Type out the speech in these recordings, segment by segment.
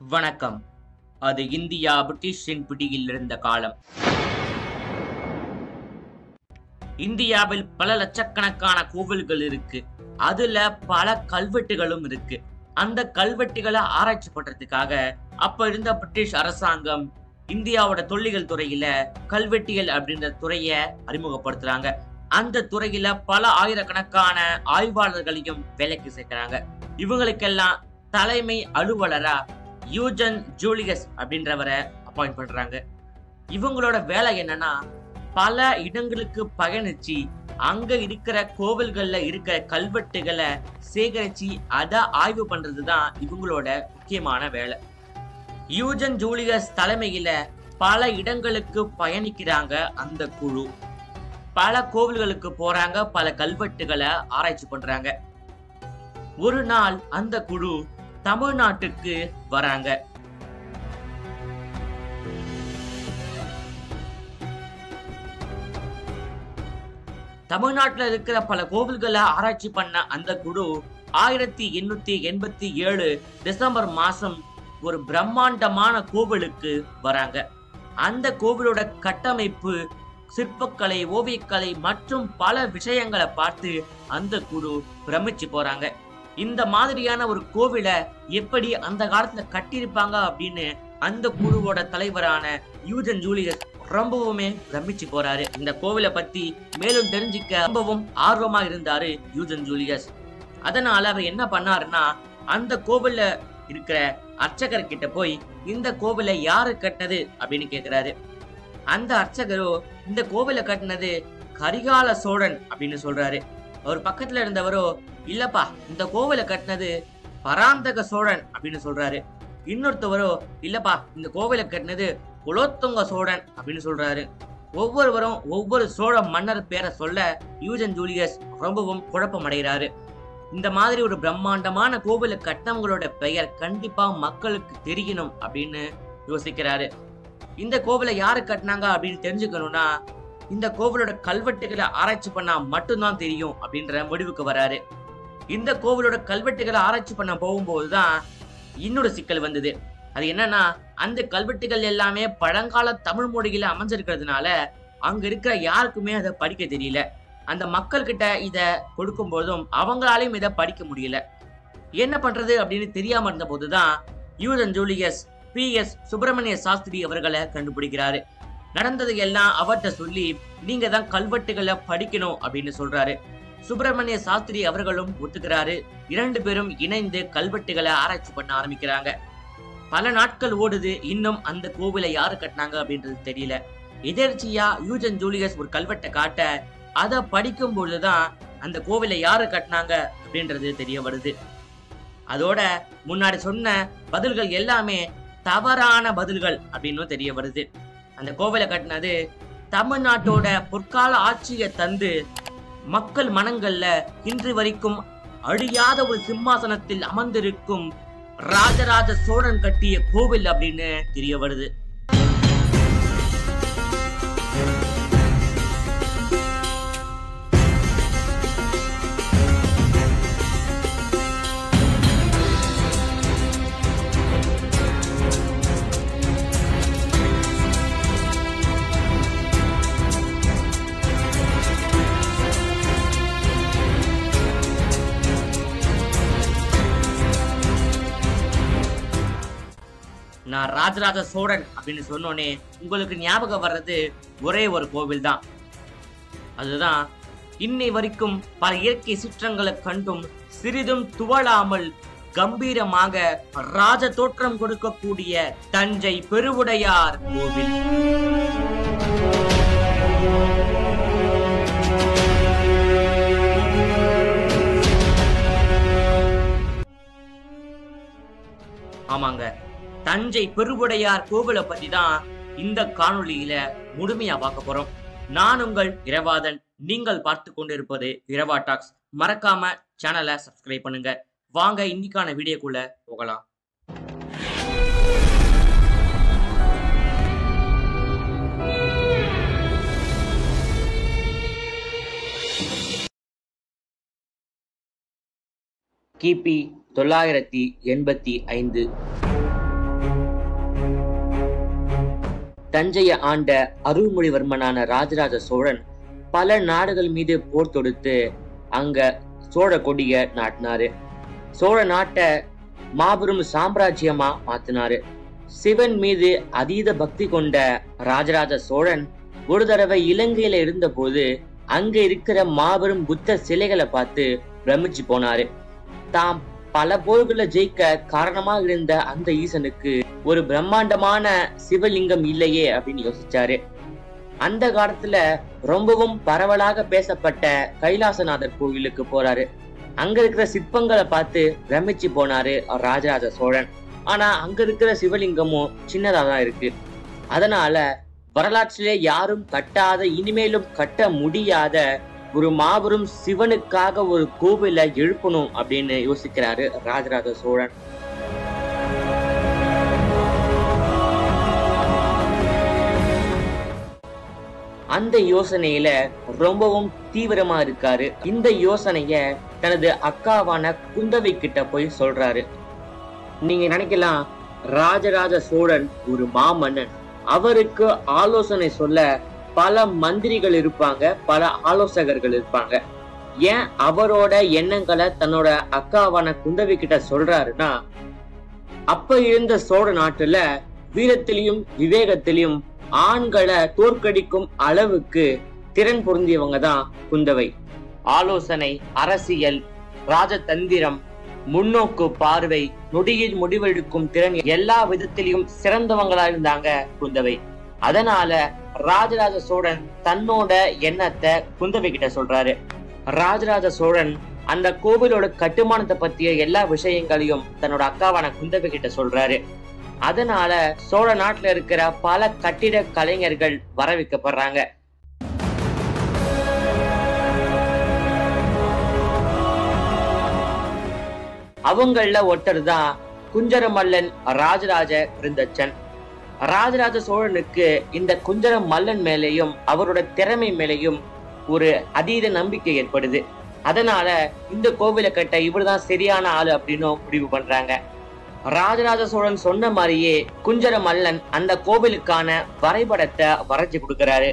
வணக்கம் அது இந்தியா பிரிட்டிஷின் பிடியில் இருந்த காலம் இந்தியாவில் பல லட்சக்கணக்கான கோவில்கள் இருக்கு அதுல பல கல்வெட்டுகளும் இருக்கு அந்த கல்வெட்டுகளை ஆராய்ச்சி பண்றதுக்காக அப்ப இருந்த பிரிட்டிஷ் அரசாங்கம் இந்தியாவோட தொல்லியல் துறையில கல்வெட்டியல் அப்படின்ற துறைய அறிமுகப்படுத்துறாங்க அந்த துறையில பல ஆயிரக்கணக்கான ஆய்வாளர்களையும் வேலைக்கு சேர்க்கிறாங்க இவங்களுக்கெல்லாம் தலைமை அலுவலரா யூஜன் ஜூலியஸ் அப்படின்றவரை அப்பாயிண்ட் பண்றாங்க இவங்களோட வேலை என்னன்னா பல இடங்களுக்கு பயணிச்சு அங்க இருக்கிற கோவில்கள்ல இருக்கிற கல்வெட்டுகளை சேகரிச்சு அதை ஆய்வு பண்றதுதான் இவங்களோட முக்கியமான வேலை யூஜன் ஜூலியஸ் தலைமையில பல இடங்களுக்கு பயணிக்கிறாங்க அந்த குழு பல கோவில்களுக்கு போறாங்க பல கல்வெட்டுகளை ஆராய்ச்சி பண்றாங்க ஒரு நாள் அந்த குழு தமிழ்நாட்டுக்கு வராங்க தமிழ்நாட்டுல இருக்கிற பல கோவில்களை ஆராய்ச்சி பண்ண அந்த குழு ஆயிரத்தி எண்ணூத்தி எண்பத்தி ஏழு டிசம்பர் மாசம் ஒரு பிரம்மாண்டமான கோவிலுக்கு வராங்க அந்த கோவிலோட கட்டமைப்பு சிற்பக்கலை ஓவியக்கலை மற்றும் பல விஷயங்களை பார்த்து அந்த குழு பிரமிச்சு போறாங்க இந்த மாதிரியான ஒரு கோவிலை எப்படி அந்த காலத்துல கட்டியிருப்பாங்க அப்படின்னு அந்த குழுவோட தலைவரான யூஜன் ஜூலியஸ் ரொம்பவுமே பிரமிச்சு போறாரு இந்த கோவிலை பத்தி மேலும் தெரிஞ்சுக்க ரொம்பவும் ஆர்வமா இருந்தாரு யூஜன் ஜூலியஸ் அதனால அவர் என்ன பண்ணாருன்னா அந்த கோவில்ல இருக்கிற அர்ச்சகர் கிட்ட போய் இந்த கோவிலை யாரு கட்டினது அப்படின்னு கேக்குறாரு அந்த அர்ச்சகரோ இந்த கோவிலை கட்டினது கரிகால சோழன் அப்படின்னு சொல்றாரு அவர் பக்கத்துல இருந்தவரோ இல்லப்பா இந்த கோவிலை கட்டினது பராந்தக சோழன் அப்படின்னு சொல்றாரு இன்னொருத்தவரோ இல்லப்பா இந்த கோவிலை கட்டினது குலோத்துங்க சோழன் அப்படின்னு சொல்றாரு ஒவ்வொருவரும் ஒவ்வொரு சோழ மன்னர் பேரை சொல்ல யூஜன் ஜூலியஸ் ரொம்பவும் குழப்பம் அடைகிறாரு இந்த மாதிரி ஒரு பிரம்மாண்டமான கோவிலை கட்டினவங்களோட பெயர் கண்டிப்பா மக்களுக்கு தெரியணும் அப்படின்னு யோசிக்கிறாரு இந்த கோவிலை யாரு கட்டினாங்க அப்படின்னு தெரிஞ்சுக்கணும்னா இந்த கோவிலோட கல்வெட்டுகளை ஆராய்ச்சி பண்ணா மட்டும்தான் தெரியும் அப்படின்ற முடிவுக்கு வராரு இந்த கோவிலோட கல்வெட்டுகளை ஆராய்ச்சி பண்ண போகும்போது தான் இன்னொரு சிக்கல் வந்தது அது என்னன்னா அந்த கல்வெட்டுகள் எல்லாமே பழங்கால தமிழ் மொழியில அமைஞ்சிருக்கிறதுனால அங்க இருக்கிற யாருக்குமே அதை படிக்க தெரியல அந்த மக்கள் கிட்ட இத கொடுக்கும் போதும் அவங்களாலையும் இதை படிக்க முடியல என்ன பண்றது அப்படின்னு தெரியாம இருந்த போதுதான் யூதன் Julius P S Subramania Sastri அவர்களை கண்டுபிடிக்கிறாரு நடந்தது எல்லாம் அவர்கிட்ட சொல்லி நீங்க தான் கல்வெட்டுகளை படிக்கணும் அப்படின்னு சொல்றாரு சுப்பிரமணிய சாஸ்திரி அவர்களும் ஒத்துக்கிறாரு இரண்டு பேரும் இணைந்து கல்வெட்டுகளை ஆராய்ச்சி பண்ண ஆரம்பிக்கிறாங்க பல நாட்கள் ஓடுது இன்னும் அந்த கோவிலை யாரு கட்டினாங்க அப்படின்றது தெரியல எதர்ச்சியா யூஜன் ஜூலியஸ் ஒரு கல்வெட்டை காட்ட அதை படிக்கும் பொழுதுதான் அந்த கோவிலை யாரு கட்டினாங்க அப்படின்றது தெரிய வருது அதோட முன்னாடி சொன்ன பதில்கள் எல்லாமே தவறான பதில்கள் அப்படின்னு தெரிய வருது அந்த கோவிலை கட்டினது தமிழ்நாட்டோட பொற்கால ஆட்சியை தந்து மக்கள் மனங்கள்ல இன்று வரைக்கும் அழியாத ஒரு சிம்மாசனத்தில் அமர்ந்திருக்கும் ராஜராஜ சோழன் கட்டிய கோவில் அப்படின்னு தெரிய வருது நான் ராஜராஜ சோழன் அப்படின்னு சொன்னோனே உங்களுக்கு ஞாபகம் வர்றது ஒரே ஒரு கோவில் தான் அதுதான் இன்னை வரைக்கும் பல இயற்கை சிற்றங்களை கண்டும் சிறிதும் துவளாமல் கம்பீரமாக ராஜ தோற்றம் கொடுக்கக்கூடிய தஞ்சை பெருவுடையார் கோவில் ஆமாங்க தஞ்சை பெருவுடையார் கோவிலை பத்தி தான் இந்த காணொளியில முழுமையா பார்க்க போறோம் நான் உங்கள் இரவாதன் நீங்கள் பார்த்து கொண்டிருப்பது இரவா டாக்ஸ் மறக்காம சேனலை சப்ஸ்கிரைப் பண்ணுங்க வாங்க இன்னைக்கான வீடியோக்குள்ள போகலாம் கிபி தொள்ளாயிரத்தி எண்பத்தி ஐந்து தஞ்சையை ஆண்ட அருள்மொழிவர்மனான ராஜராஜ சோழன் பல நாடுகள் மீது போர் தொடுத்து அங்க சோழ கொடிய நாட்டினாரு சோழ நாட்டை மாபெரும் சாம்ராஜ்யமா மாத்தினாரு சிவன் மீது அதீத பக்தி கொண்ட ராஜராஜ சோழன் ஒரு தடவை இலங்கையில இருந்தபோது அங்க இருக்கிற மாபெரும் புத்த சிலைகளை பார்த்து பிரமிச்சு போனாரு தாம் பல போர்களை ஜெயிக்க காரணமா இருந்த அந்த ஈசனுக்கு ஒரு பிரம்மாண்டமான சிவலிங்கம் இல்லையே அப்படின்னு யோசிச்சாரு அந்த காலத்துல ரொம்பவும் பரவலாக பேசப்பட்ட கைலாசநாதர் கோவிலுக்கு போறாரு அங்க இருக்கிற சிற்பங்களை பார்த்து பிரமிச்சு போனாரு ராஜராஜ சோழன் ஆனா அங்க இருக்கிற சிவலிங்கமும் சின்னதா தான் இருக்கு அதனால வரலாற்றிலே யாரும் கட்டாத இனிமேலும் கட்ட முடியாத ஒரு மாபெரும் சிவனுக்காக ஒரு கோவிலை எழுப்பணும் அப்படின்னு யோசிக்கிறாரு ராஜராஜ சோழன் அந்த யோசனையில ரொம்பவும் தீவிரமா இருக்காரு இந்த யோசனைய தனது அக்காவான குந்தவை கிட்ட போய் சொல்றாரு நீங்க நினைக்கலாம் ராஜராஜ சோழன் ஒரு மாமன்னன் அவருக்கு ஆலோசனை சொல்ல பல மந்திரிகள் இருப்பாங்க பல ஆலோசகர்கள் இருப்பாங்க ஏன் அவரோட எண்ணங்களை தன்னோட அக்காவான குந்தவி கிட்ட சொல்றாருன்னா அப்ப இருந்த சோழ நாட்டுல வீரத்திலையும் விவேகத்திலையும் ஆண்களை தோற்கடிக்கும் அளவுக்கு திறன் பொருந்தியவங்க தான் குந்தவை ஆலோசனை அரசியல் ராஜதந்திரம் முன்னோக்கு பார்வை நொடியில் முடிவெடுக்கும் திறன் எல்லா விதத்திலையும் சிறந்தவங்களா இருந்தாங்க குந்தவை அதனால ராஜராஜ சோழன் தன்னோட எண்ணத்தை குந்தவை கிட்ட சொல்றாரு ராஜராஜ சோழன் அந்த கோவிலோட கட்டுமானத்தை பத்திய எல்லா விஷயங்களையும் தன்னோட அக்காவான குந்தவை கிட்ட சொல்றாரு அதனால சோழ நாட்டுல இருக்கிற பல கட்டிட கலைஞர்கள் வர வைக்கப்படுறாங்க அவங்கள ஒருத்தர் தான் குஞ்சரமல்லன் ராஜராஜ கிருந்தச்சன் ராஜராஜ சோழனுக்கு இந்த குஞ்சர மல்லன் மேலேயும் அவரோட திறமை மேலேயும் ஒரு அதீத நம்பிக்கை ஏற்படுது அதனால இந்த கோவிலை கட்ட இவர்தான் சரியான ஆளு அப்படின்னு முடிவு பண்றாங்க ராஜராஜ சோழன் சொன்ன மாதிரியே குஞ்சர மல்லன் அந்த கோவிலுக்கான வரைபடத்தை வரைஞ்சு கொடுக்கறாரு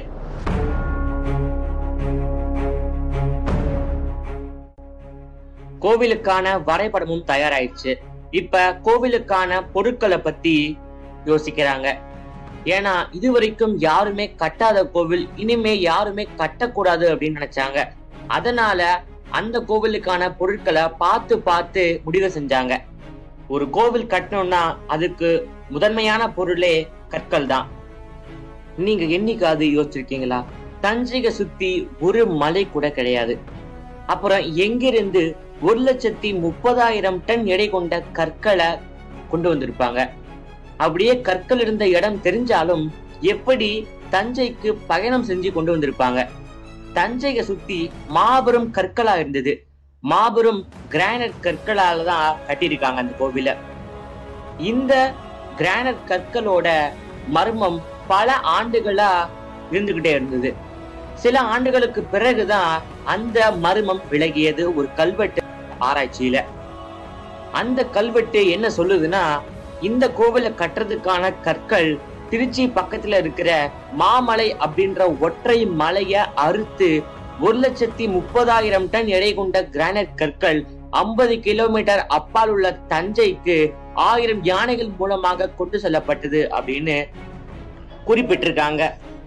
கோவிலுக்கான வரைபடமும் தயாராயிடுச்சு இப்ப கோவிலுக்கான பொருட்களை பத்தி யோசிக்கிறாங்க ஏன்னா இதுவரைக்கும் யாருமே கட்டாத கோவில் இனிமே யாருமே கட்டக்கூடாது அப்படின்னு நினைச்சாங்க அதனால அந்த கோவிலுக்கான பொருட்களை பார்த்து பார்த்து முடிவு செஞ்சாங்க ஒரு கோவில் கட்டணும்னா அதுக்கு முதன்மையான பொருளே கற்கள் தான் நீங்க என்னைக்காவது யோசிச்சிருக்கீங்களா தஞ்சையை சுத்தி ஒரு மலை கூட கிடையாது அப்புறம் எங்கிருந்து ஒரு லட்சத்தி முப்பதாயிரம் டன் எடை கொண்ட கற்களை கொண்டு வந்திருப்பாங்க அப்படியே கற்கள் இருந்த இடம் தெரிஞ்சாலும் எப்படி தஞ்சைக்கு பயணம் செஞ்சு கொண்டு வந்திருப்பாங்க தஞ்சையை சுத்தி மாபெரும் கற்களா இருந்தது மாபெரும் கிரானைட் கற்களால தான் கட்டியிருக்காங்க அந்த கோவில இந்த கிரானைட் கற்களோட மர்மம் பல ஆண்டுகளா இருந்துகிட்டே இருந்தது சில ஆண்டுகளுக்கு பிறகுதான் அந்த மர்மம் விலகியது ஒரு கல்வெட்டு ஆராய்ச்சியில அந்த கல்வெட்டு என்ன சொல்லுதுன்னா இந்த கோவிலை கட்டுறதுக்கான கற்கள் திருச்சி பக்கத்துல இருக்கிற மாமலை அப்படின்ற ஒற்றை மலைய அறுத்து ஒரு லட்சத்தி முப்பதாயிரம் டன் எடை கொண்ட கிரானைட் கற்கள் ஐம்பது கிலோமீட்டர் அப்பால் உள்ள தஞ்சைக்கு ஆயிரம் யானைகள் மூலமாக கொண்டு செல்லப்பட்டது அப்படின்னு குறிப்பிட்டிருக்காங்க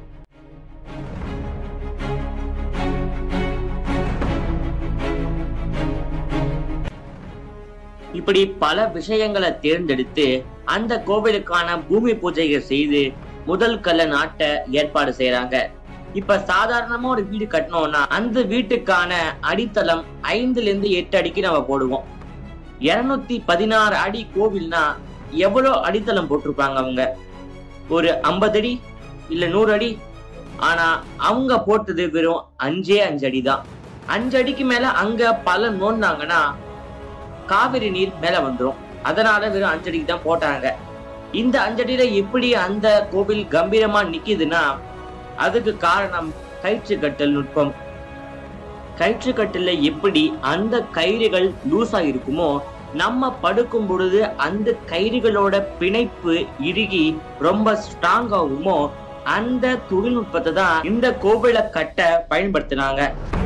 இப்படி பல விஷயங்களை தேர்ந்தெடுத்து அந்த கோவிலுக்கான பூமி பூஜைகள் செய்து முதல் கல்ல நாட்ட ஏற்பாடு செய்யறாங்க இப்ப சாதாரணமா ஒரு வீடு கட்டணும்னா அந்த வீட்டுக்கான அடித்தளம் ஐந்துல இருந்து எட்டு அடிக்கு நம்ம போடுவோம் இருநூத்தி பதினாறு அடி கோவில்னா எவ்வளவு அடித்தளம் போட்டிருப்பாங்க அவங்க ஒரு ஐம்பது அடி இல்ல நூறு அடி ஆனா அவங்க போட்டது வெறும் அஞ்சே அஞ்சு அடி தான் அஞ்சு அடிக்கு மேல அங்க பல நோண்டாங்கன்னா காவிரி நீர் மேல வந்துரும் அதனால வெறும் அஞ்சடிக்கு தான் போட்டாங்க இந்த அஞ்சடியில எப்படி அந்த கோவில் கம்பீரமா நிக்குதுன்னா அதுக்கு காரணம் கயிற்று கட்டல் நுட்பம் கயிற்று கட்டல்ல எப்படி அந்த கயிறுகள் லூஸா இருக்குமோ நம்ம படுக்கும் பொழுது அந்த கயிறுகளோட பிணைப்பு இறுகி ரொம்ப ஸ்ட்ராங் ஆகுமோ அந்த தொழில்நுட்பத்தை தான் இந்த கோவிலை கட்ட பயன்படுத்தினாங்க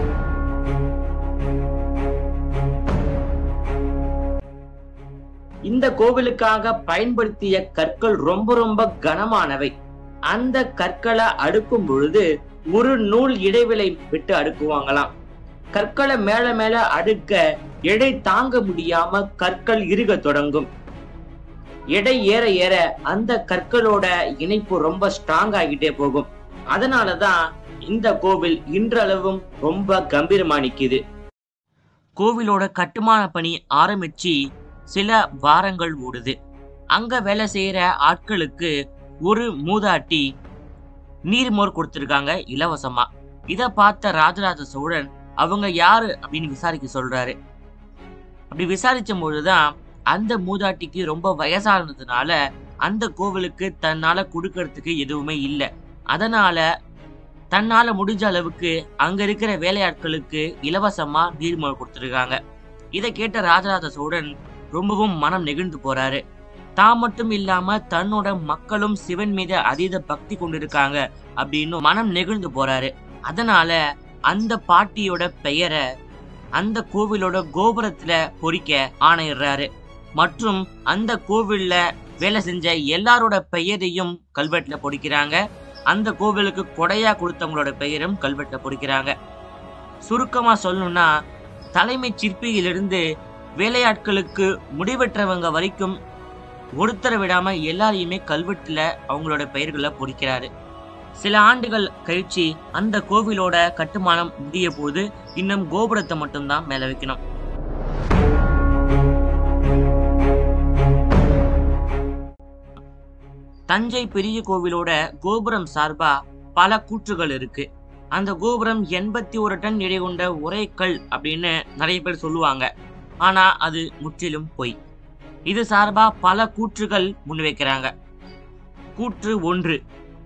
இந்த கோவிலுக்காக பயன்படுத்திய கற்கள் ரொம்ப ரொம்ப கனமானவை அந்த கற்களை அடுக்கும் பொழுது ஒரு நூல் இடைவெளி விட்டு அடுக்குவாங்களாம் கற்களை மேல மேல அடுக்க எடை தாங்க முடியாம கற்கள் இறுக தொடங்கும் எடை ஏற ஏற அந்த கற்களோட இணைப்பு ரொம்ப ஸ்ட்ராங் ஆகிட்டே போகும் அதனாலதான் இந்த கோவில் இன்றளவும் ரொம்ப கம்பீரமா நிக்குது கோவிலோட கட்டுமான பணி ஆரம்பிச்சு சில வாரங்கள் ஓடுது அங்க வேலை செய்யற ஆட்களுக்கு ஒரு மூதாட்டி நீர்மோர் கொடுத்திருக்காங்க இலவசமா இத பார்த்த ராஜராஜ சோழன் அவங்க யாரு அப்படின்னு விசாரிக்க சொல்றாரு அப்படி விசாரிச்ச பொழுதுதான் அந்த மூதாட்டிக்கு ரொம்ப வயசானதுனால அந்த கோவிலுக்கு தன்னால கொடுக்கறதுக்கு எதுவுமே இல்லை அதனால தன்னால முடிஞ்ச அளவுக்கு அங்க இருக்கிற வேலையாட்களுக்கு இலவசமா நீர்மோர் கொடுத்திருக்காங்க இதை கேட்ட ராஜராஜ சோழன் ரொம்பவும் மனம் நெகிழ்ந்து போறாரு தான் மட்டும் இல்லாம தன்னோட மக்களும் சிவன் மீது அதீத பக்தி கொண்டிருக்காங்க அப்படின்னு மனம் நெகிழ்ந்து போறாரு அதனால அந்த பாட்டியோட பெயரை அந்த கோவிலோட கோபுரத்துல பொறிக்க ஆணையிடுறாரு மற்றும் அந்த கோவில்ல வேலை செஞ்ச எல்லாரோட பெயரையும் கல்வெட்டுல பொறிக்கிறாங்க அந்த கோவிலுக்கு கொடையா கொடுத்தவங்களோட பெயரும் கல்வெட்டுல பொறிக்கிறாங்க சுருக்கமா சொல்லணும்னா தலைமை சிற்பியிலிருந்து வேலையாட்களுக்கு முடிவெற்றவங்க வரைக்கும் ஒருத்தரை விடாம எல்லாரையுமே கல்வெட்டுல அவங்களோட பெயர்களை பொறிக்கிறாரு சில ஆண்டுகள் கழிச்சு அந்த கோவிலோட கட்டுமானம் முடிய போது இன்னும் கோபுரத்தை மட்டும்தான் மேல வைக்கணும் தஞ்சை பெரிய கோவிலோட கோபுரம் சார்பா பல கூற்றுகள் இருக்கு அந்த கோபுரம் எண்பத்தி ஒரு டன் எடை கொண்ட ஒரே கல் அப்படின்னு நிறைய பேர் சொல்லுவாங்க ஆனா அது முற்றிலும் பொய் இது சார்பா பல கூற்றுகள் முன்வைக்கிறாங்க கூற்று ஒன்று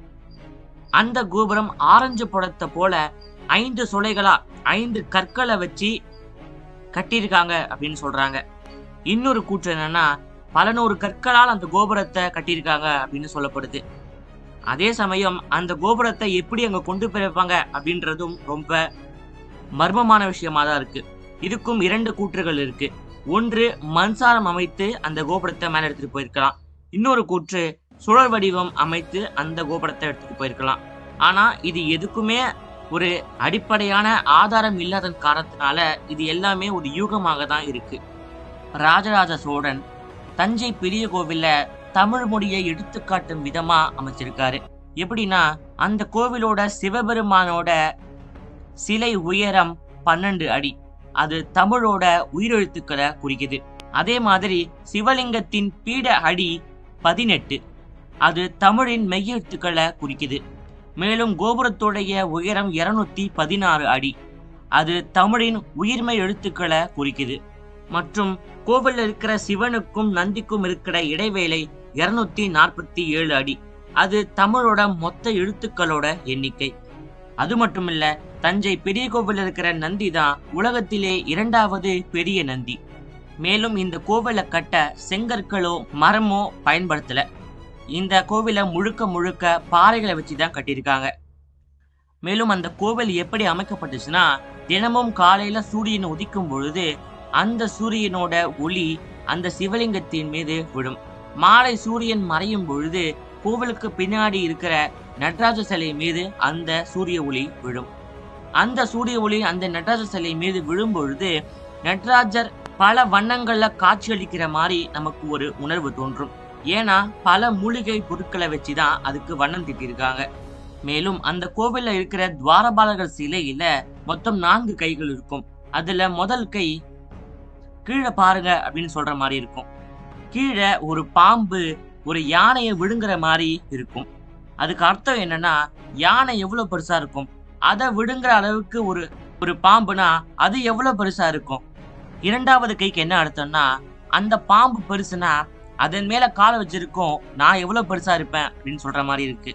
அந்த கோபுரம் ஆரஞ்சு படத்தை போல ஐந்து சுளைகளா ஐந்து கற்களை வச்சு கட்டியிருக்காங்க அப்படின்னு சொல்றாங்க இன்னொரு கூற்று என்னன்னா பல நூறு கற்களால் அந்த கோபுரத்தை கட்டியிருக்காங்க அப்படின்னு சொல்லப்படுது அதே சமயம் அந்த கோபுரத்தை எப்படி அங்க கொண்டு போய் வைப்பாங்க அப்படின்றதும் ரொம்ப மர்மமான விஷயமா தான் இருக்கு இதுக்கும் இரண்டு கூற்றுகள் இருக்கு ஒன்று மண்சாரம் அமைத்து அந்த கோபுரத்தை மேல எடுத்துட்டு போயிருக்கலாம் இன்னொரு கூற்று சுழல் வடிவம் அமைத்து அந்த கோபுரத்தை எடுத்துட்டு போயிருக்கலாம் ஆனா இது எதுக்குமே ஒரு அடிப்படையான ஆதாரம் இல்லாத காரணத்தினால இது எல்லாமே ஒரு யூகமாக தான் இருக்கு ராஜராஜ சோழன் தஞ்சை பெரிய கோவில்ல தமிழ் மொழியை எடுத்துக்காட்டும் விதமா அமைச்சிருக்காரு எப்படின்னா அந்த கோவிலோட சிவபெருமானோட சிலை உயரம் பன்னெண்டு அடி அது தமிழோட உயிரெழுத்துக்களை குறிக்குது அதே மாதிரி சிவலிங்கத்தின் பீட அடி பதினெட்டு அது தமிழின் மெய்யெழுத்துக்களை குறிக்குது மேலும் கோபுரத்துடைய உயரம் இருநூத்தி பதினாறு அடி அது தமிழின் உயிர்மை எழுத்துக்களை குறிக்குது மற்றும் கோவில்ல இருக்கிற சிவனுக்கும் நந்திக்கும் இருக்கிற இடைவேளை இருநூத்தி நாற்பத்தி ஏழு அடி அது தமிழோட மொத்த எழுத்துக்களோட எண்ணிக்கை அது மட்டுமில்ல தஞ்சை பெரிய கோவில் இருக்கிற நந்தி தான் உலகத்திலே இரண்டாவது பெரிய நந்தி மேலும் இந்த கோவிலை கட்ட செங்கற்களோ மரமோ பயன்படுத்தல இந்த கோவிலை முழுக்க முழுக்க பாறைகளை வச்சு தான் கட்டியிருக்காங்க மேலும் அந்த கோவில் எப்படி அமைக்கப்பட்டுச்சுன்னா தினமும் காலையில சூரியன் உதிக்கும் பொழுது அந்த சூரியனோட ஒளி அந்த சிவலிங்கத்தின் மீது விடும் மாலை சூரியன் மறையும் பொழுது கோவிலுக்கு பின்னாடி இருக்கிற நடராஜ சிலை மீது அந்த சூரிய ஒளி விழும் அந்த சூரிய ஒளி அந்த நடராஜ சிலை மீது விழும் பொழுது நடராஜர் பல வண்ணங்கள்ல காட்சியளிக்கிற மாதிரி நமக்கு ஒரு உணர்வு தோன்றும் ஏன்னா பல மூலிகை பொருட்களை வச்சுதான் அதுக்கு வண்ணம் தீட்டியிருக்காங்க மேலும் அந்த கோவில்ல இருக்கிற துவாரபாலகர் சிலையில மொத்தம் நான்கு கைகள் இருக்கும் அதுல முதல் கை கீழே பாருங்க அப்படின்னு சொல்ற மாதிரி இருக்கும் கீழே ஒரு பாம்பு ஒரு யானையை விழுங்குற மாதிரி இருக்கும் அதுக்கு அர்த்தம் என்னன்னா யானை எவ்வளவு பெருசா இருக்கும் அதை விழுங்குற அளவுக்கு ஒரு ஒரு பாம்புனா அது எவ்வளவு பெருசா இருக்கும் இரண்டாவது கைக்கு என்ன அர்த்தம்னா அந்த பாம்பு பெருசுனா அதன் மேல காலை வச்சிருக்கோம் நான் எவ்வளவு பெருசா இருப்பேன் அப்படின்னு சொல்ற மாதிரி இருக்கு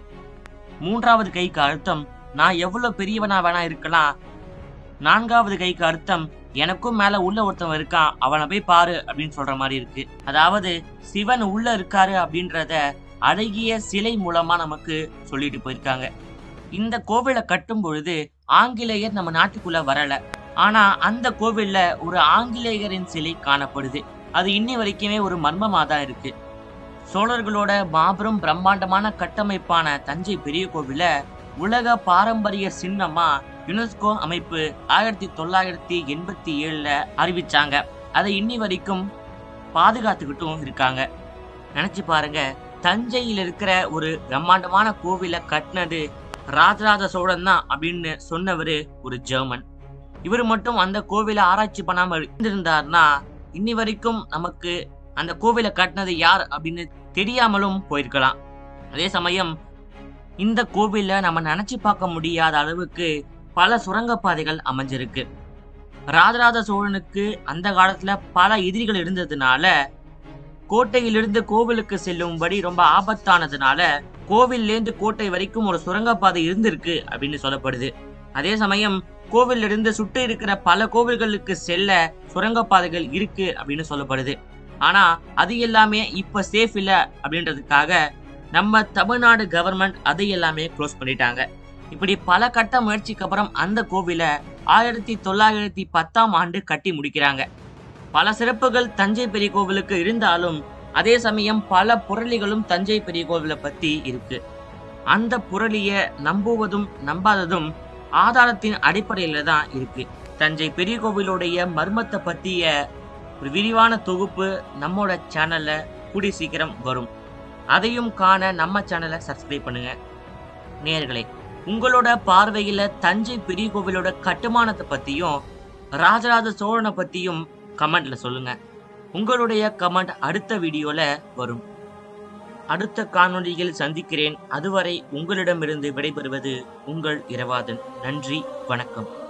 மூன்றாவது கைக்கு அர்த்தம் நான் எவ்வளவு பெரியவனா வேணா இருக்கலாம் நான்காவது கைக்கு அர்த்தம் எனக்கும் மேல உள்ள ஒருத்தவன் இருக்கான் அவனை போய் பாரு அப்படின்னு சொல்ற மாதிரி இருக்கு அதாவது சிவன் உள்ள இருக்காரு அப்படின்றத அழகிய சிலை மூலமா நமக்கு சொல்லிட்டு போயிருக்காங்க இந்த கோவிலை கட்டும் பொழுது ஆங்கிலேயர் நம்ம நாட்டுக்குள்ள வரல ஆனா அந்த கோவில்ல ஒரு ஆங்கிலேயரின் சிலை காணப்படுது அது இன்னி வரைக்குமே ஒரு மர்மமா தான் இருக்கு சோழர்களோட மாபெரும் பிரம்மாண்டமான கட்டமைப்பான தஞ்சை பெரிய கோவில உலக பாரம்பரிய சின்னமா யுனெஸ்கோ அமைப்பு ஆயிரத்தி தொள்ளாயிரத்தி எண்பத்தி ஏழுல அறிவிச்சாங்க அதை இன்னி வரைக்கும் பாதுகாத்துக்கிட்டும் இருக்காங்க நினைச்சு பாருங்க தஞ்சையில் இருக்கிற ஒரு பிரம்மாண்டமான கோவிலை கட்டினது ராஜராஜ சோழன் தான் அப்படின்னு சொன்னவரு ஒரு ஜெர்மன் இவர் மட்டும் அந்த கோவிலை ஆராய்ச்சி பண்ணாம இருந்திருந்தார்னா இன்னி வரைக்கும் நமக்கு அந்த கோவிலை கட்டினது யார் அப்படின்னு தெரியாமலும் போயிருக்கலாம் அதே சமயம் இந்த கோவில்ல நம்ம நினைச்சு பார்க்க முடியாத அளவுக்கு பல சுரங்கப்பாதைகள் அமைஞ்சிருக்கு ராஜராஜ சோழனுக்கு அந்த காலத்துல பல எதிரிகள் இருந்ததுனால கோட்டையிலிருந்து கோவிலுக்கு செல்லும்படி ரொம்ப ஆபத்தானதுனால கோவில்லேருந்து கோட்டை வரைக்கும் ஒரு சுரங்கப்பாதை இருந்திருக்கு அப்படின்னு சொல்லப்படுது அதே சமயம் கோவில்ல இருந்து சுட்டு இருக்கிற பல கோவில்களுக்கு செல்ல சுரங்கப்பாதைகள் இருக்கு அப்படின்னு சொல்லப்படுது ஆனா அது எல்லாமே இப்ப சேஃப் இல்ல அப்படின்றதுக்காக நம்ம தமிழ்நாடு கவர்மெண்ட் அதை எல்லாமே க்ளோஸ் பண்ணிட்டாங்க இப்படி பல கட்ட முயற்சிக்கு அப்புறம் அந்த கோவிலை ஆயிரத்தி தொள்ளாயிரத்தி பத்தாம் ஆண்டு கட்டி முடிக்கிறாங்க பல சிறப்புகள் தஞ்சை பெரிய கோவிலுக்கு இருந்தாலும் அதே சமயம் பல புரளிகளும் தஞ்சை பெரிய கோவிலை பத்தி இருக்கு அந்த புரளிய நம்புவதும் நம்பாததும் ஆதாரத்தின் அடிப்படையில தான் இருக்கு தஞ்சை பெரிய கோவிலுடைய மர்மத்தை பத்திய ஒரு விரிவான தொகுப்பு நம்மளோட சேனல்ல கூடி சீக்கிரம் வரும் அதையும் காண நம்ம சேனலை சப்ஸ்கிரைப் பண்ணுங்க நேயர்களே உங்களோட பார்வையில தஞ்சை பெரிய கோவிலோட கட்டுமானத்தை பத்தியும் ராஜராஜ சோழனை பத்தியும் கமெண்ட்ல சொல்லுங்க உங்களுடைய கமெண்ட் அடுத்த வீடியோல வரும் அடுத்த காணொளியில் சந்திக்கிறேன் அதுவரை உங்களிடமிருந்து விடைபெறுவது உங்கள் இரவாதன் நன்றி வணக்கம்